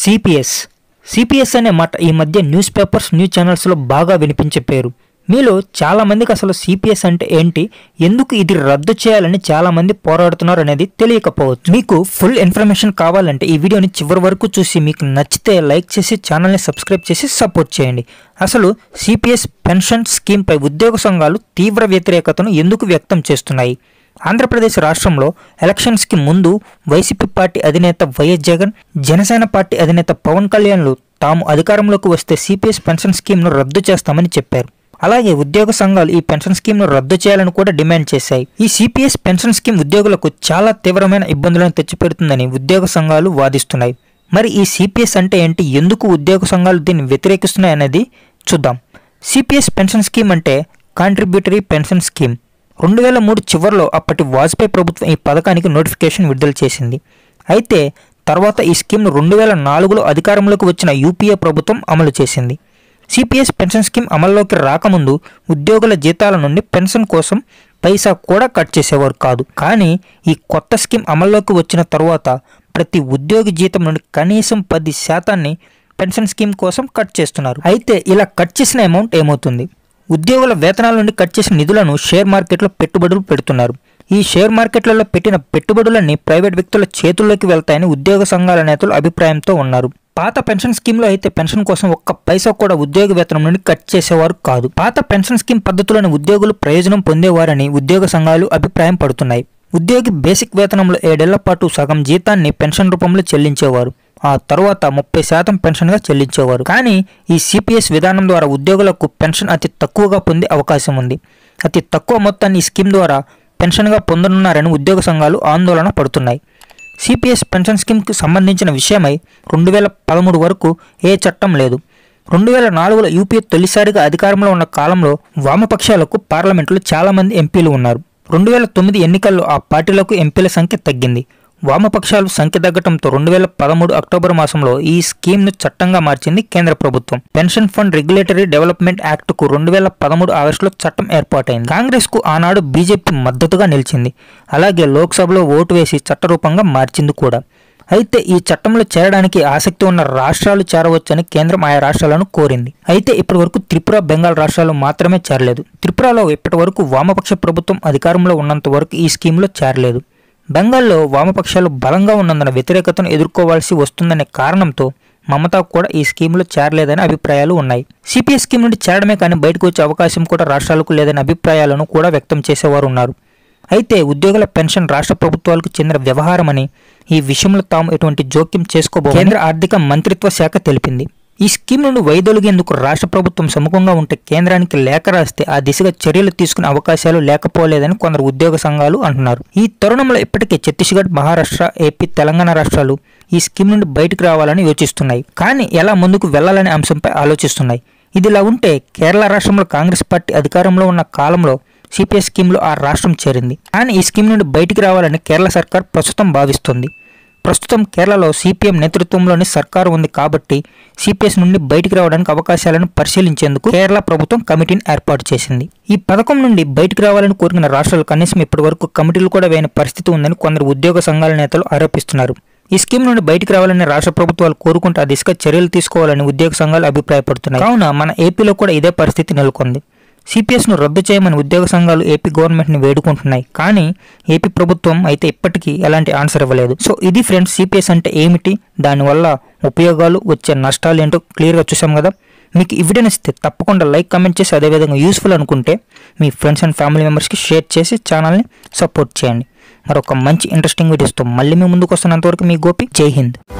CPS CPS అనే మాట ఈ మధ్య న్యూస్ పేపర్స్ న్యూస్ ఛానల్స్లో బాగా వినిపించే పేరు మీలో చాలా మందికి అసలు సిపిఎస్ అంటే ఏంటి ఎందుకు ఇది రద్దు చేయాలని చాలా మంది పోరాడుతున్నారు అనేది తెలియకపోవచ్చు మీకు ఫుల్ ఇన్ఫర్మేషన్ కావాలంటే ఈ వీడియోని చివరి వరకు చూసి మీకు నచ్చితే లైక్ చేసి ఛానల్ని సబ్స్క్రైబ్ చేసి సపోర్ట్ చేయండి అసలు సిపిఎస్ పెన్షన్ స్కీమ్పై ఉద్యోగ సంఘాలు తీవ్ర వ్యతిరేకతను ఎందుకు వ్యక్తం చేస్తున్నాయి ఆంధ్రప్రదేశ్ రాష్ట్రంలో ఎలక్షన్స్కి ముందు వైసీపీ పార్టీ అధినేత వైఎస్ జగన్ జనసేన పార్టీ అధినేత పవన్ కళ్యాణ్లు తాము అధికారంలోకి వస్తే సిపిఎస్ పెన్షన్ స్కీమ్ను రద్దు చేస్తామని చెప్పారు అలాగే ఉద్యోగ సంఘాలు ఈ పెన్షన్ స్కీమ్ను రద్దు చేయాలని కూడా డిమాండ్ చేశాయి ఈ సిపిఎస్ పెన్షన్ స్కీమ్ ఉద్యోగులకు చాలా తీవ్రమైన ఇబ్బందులను తెచ్చిపెడుతుందని ఉద్యోగ సంఘాలు వాదిస్తున్నాయి మరి ఈ సిపిఎస్ అంటే ఏంటి ఎందుకు ఉద్యోగ సంఘాలు దీన్ని వ్యతిరేకిస్తున్నాయి అనేది చూద్దాం సిపిఎస్ పెన్షన్ స్కీమ్ అంటే కాంట్రిబ్యూటరీ పెన్షన్ స్కీమ్ రెండు వేల మూడు చివరిలో అప్పటి వాజ్పేయి ప్రభుత్వం ఈ పథకానికి నోటిఫికేషన్ విడుదల చేసింది అయితే తర్వాత ఈ స్కీమ్ను రెండు వేల నాలుగులో అధికారంలోకి వచ్చిన యూపీఏ ప్రభుత్వం అమలు చేసింది సిపిఎస్ పెన్షన్ స్కీమ్ అమల్లోకి రాకముందు ఉద్యోగుల జీతాల నుండి పెన్షన్ కోసం పైసా కూడా కట్ చేసేవారు కాదు కానీ ఈ కొత్త స్కీమ్ అమల్లోకి వచ్చిన తర్వాత ప్రతి ఉద్యోగి జీతం నుండి కనీసం పది శాతాన్ని పెన్షన్ స్కీమ్ కోసం కట్ చేస్తున్నారు అయితే ఇలా కట్ చేసిన అమౌంట్ ఏమవుతుంది ఉద్యోగుల వేతనాల నుండి కట్ చేసిన నిధులను షేర్ మార్కెట్లో పెట్టుబడులు పెడుతున్నారు ఈ షేర్ మార్కెట్లలో పెట్టిన పెట్టుబడులన్నీ ప్రైవేట్ వ్యక్తుల చేతుల్లోకి వెళ్తాయని ఉద్యోగ సంఘాల నేతలు అభిప్రాయంతో ఉన్నారు పాత పెన్షన్ స్కీమ్లో అయితే పెన్షన్ కోసం ఒక్క పైసా కూడా ఉద్యోగ వేతనం నుండి కట్ చేసేవారు కాదు పాత పెన్షన్ స్కీమ్ పద్ధతిలోని ఉద్యోగులు ప్రయోజనం పొందేవారని ఉద్యోగ సంఘాలు అభిప్రాయం పడుతున్నాయి ఉద్యోగి బేసిక్ వేతనంలో ఏడేళ్ల పాటు సగం జీతాన్ని పెన్షన్ రూపంలో చెల్లించేవారు ఆ తరువాత ముప్పై శాతం పెన్షన్గా చెల్లించేవారు కానీ ఈ సిపిఎస్ విధానం ద్వారా ఉద్యోగులకు పెన్షన్ అతి తక్కువగా పొందే అవకాశం ఉంది అతి తక్కువ మొత్తాన్ని ఈ స్కీమ్ ద్వారా పెన్షన్గా పొందనున్నారని ఉద్యోగ సంఘాలు ఆందోళన పడుతున్నాయి సిపిఎస్ పెన్షన్ స్కీమ్కి సంబంధించిన విషయమై రెండు వేల పదమూడు వరకు ఏ చట్టం లేదు రెండు వేల నాలుగులో యూపీఏ తొలిసారిగా అధికారంలో ఉన్న కాలంలో వామపక్షాలకు పార్లమెంట్లో చాలామంది ఎంపీలు ఉన్నారు రెండు వేల తొమ్మిది ఎన్నికల్లో ఆ పార్టీలకు ఎంపీల సంఖ్య తగ్గింది వామపక్షాలు సంఖ్య తగ్గడంతో రెండు వేల పదమూడు అక్టోబర్ మాసంలో ఈ స్కీమ్ను చట్టంగా మార్చింది కేంద్ర ప్రభుత్వం pension fund regulatory development act కు రెండు వేల పదమూడు ఆగస్టులో చట్టం ఏర్పాటైంది కాంగ్రెస్ కు ఆనాడు బీజేపీ మద్దతుగా నిలిచింది అలాగే లోక్సభలో ఓటు వేసి చట్టరూపంగా మార్చింది కూడా అయితే ఈ చట్టంలో చేరడానికి ఆసక్తి ఉన్న రాష్ట్రాలు చేరవచ్చని కేంద్రం ఆయా రాష్ట్రాలను కోరింది అయితే ఇప్పటి వరకు త్రిపుర బెంగాల్ రాష్ట్రాలు మాత్రమే చేరలేదు త్రిపురలో ఇప్పటి వరకు వామపక్ష ప్రభుత్వం అధికారంలో ఉన్నంత వరకు ఈ స్కీమ్లో చేరలేదు బెంగాల్లో వామపక్షాలు బలంగా ఉన్నందున వ్యతిరేకతను ఎదుర్కోవాల్సి వస్తుందనే కారణంతో మమతా కూడా ఈ స్కీమ్లో చేరలేదని అభిప్రాయాలు ఉన్నాయి సిపిఎస్ స్కీమ్ నుండి చేరడమే కానీ బయటకు వచ్చే అవకాశం కూడా రాష్ట్రాలకు లేదనే అభిప్రాయాలను కూడా వ్యక్తం చేసేవారు ఉన్నారు అయితే ఉద్యోగుల పెన్షన్ రాష్ట్ర ప్రభుత్వాలకు చెందిన వ్యవహారమని ఈ విషయంలో తాము ఎటువంటి జోక్యం చేసుకోబో కేంద్ర ఆర్థిక మంత్రిత్వ శాఖ తెలిపింది ఈ స్కీమ్ నుండి వైదొలిగేందుకు రాష్ట్ర ప్రభుత్వం సముఖంగా ఉంటే కేంద్రానికి లేఖ రాస్తే ఆ దిశగా చర్యలు తీసుకునే అవకాశాలు లేకపోలేదని కొందరు ఉద్యోగ సంఘాలు అంటున్నారు ఈ తరుణంలో ఇప్పటికే ఛత్తీస్గఢ్ మహారాష్ట్ర ఏపీ తెలంగాణ రాష్ట్రాలు ఈ స్కీమ్ నుండి బయటకు రావాలని యోచిస్తున్నాయి కానీ ఎలా ముందుకు వెళ్లాలనే అంశంపై ఆలోచిస్తున్నాయి ఇదిలా ఉంటే కేరళ రాష్ట్రంలో కాంగ్రెస్ పార్టీ అధికారంలో ఉన్న కాలంలో సిపిఎస్ స్కీమ్లో ఆ రాష్ట్రం చేరింది కానీ ఈ స్కీమ్ నుండి బయటికి రావాలని కేరళ సర్కార్ ప్రస్తుతం భావిస్తోంది ప్రస్తుతం కేరళలో సిపిఎం నేతృత్వంలోని సర్కారు ఉంది కాబట్టి సిపిఎస్ నుండి బయటికి రావడానికి అవకాశాలను పరిశీలించేందుకు కేరళ ప్రభుత్వం కమిటీని ఏర్పాటు చేసింది ఈ పథకం నుండి బయటికి రావాలని కోరిన రాష్ట్రాలు కనీసం ఇప్పటి వరకు కమిటీలు కూడా వేయని పరిస్థితి ఉందని కొందరు ఉద్యోగ సంఘాల నేతలు ఆరోపిస్తున్నారు ఈ స్కీమ్ నుండి బయటికి రావాలని రాష్ట్ర ప్రభుత్వాలు కోరుకుంటే ఆ దిశగా చర్యలు తీసుకోవాలని ఉద్యోగ సంఘాలు అభిప్రాయపడుతున్నాయి కావున మన ఏపీలో కూడా ఇదే పరిస్థితి నెలకొంది సిపిఎస్ను రద్దు చేయమని ఉద్యోగ సంఘాలు ఏపీ గవర్నమెంట్ని వేడుకుంటున్నాయి కానీ ఏపీ ప్రభుత్వం అయితే ఇప్పటికీ ఎలాంటి ఆన్సర్ ఇవ్వలేదు సో ఇది ఫ్రెండ్స్ సిపిఎస్ అంటే ఏమిటి దానివల్ల ఉపయోగాలు వచ్చే నష్టాలు ఏంటో క్లియర్గా చూసాం కదా మీకు ఈ వీడియో నచ్చితే తప్పకుండా లైక్ కామెంట్ చేసి అదేవిధంగా యూస్ఫుల్ అనుకుంటే మీ ఫ్రెండ్స్ అండ్ ఫ్యామిలీ మెంబర్స్కి షేర్ చేసి ఛానల్ని సపోర్ట్ చేయండి మరొక మంచి ఇంట్రెస్టింగ్ వీడియోస్తో మళ్ళీ మీ ముందుకు వస్తున్నంతవరకు మీ గోపి జై హింద్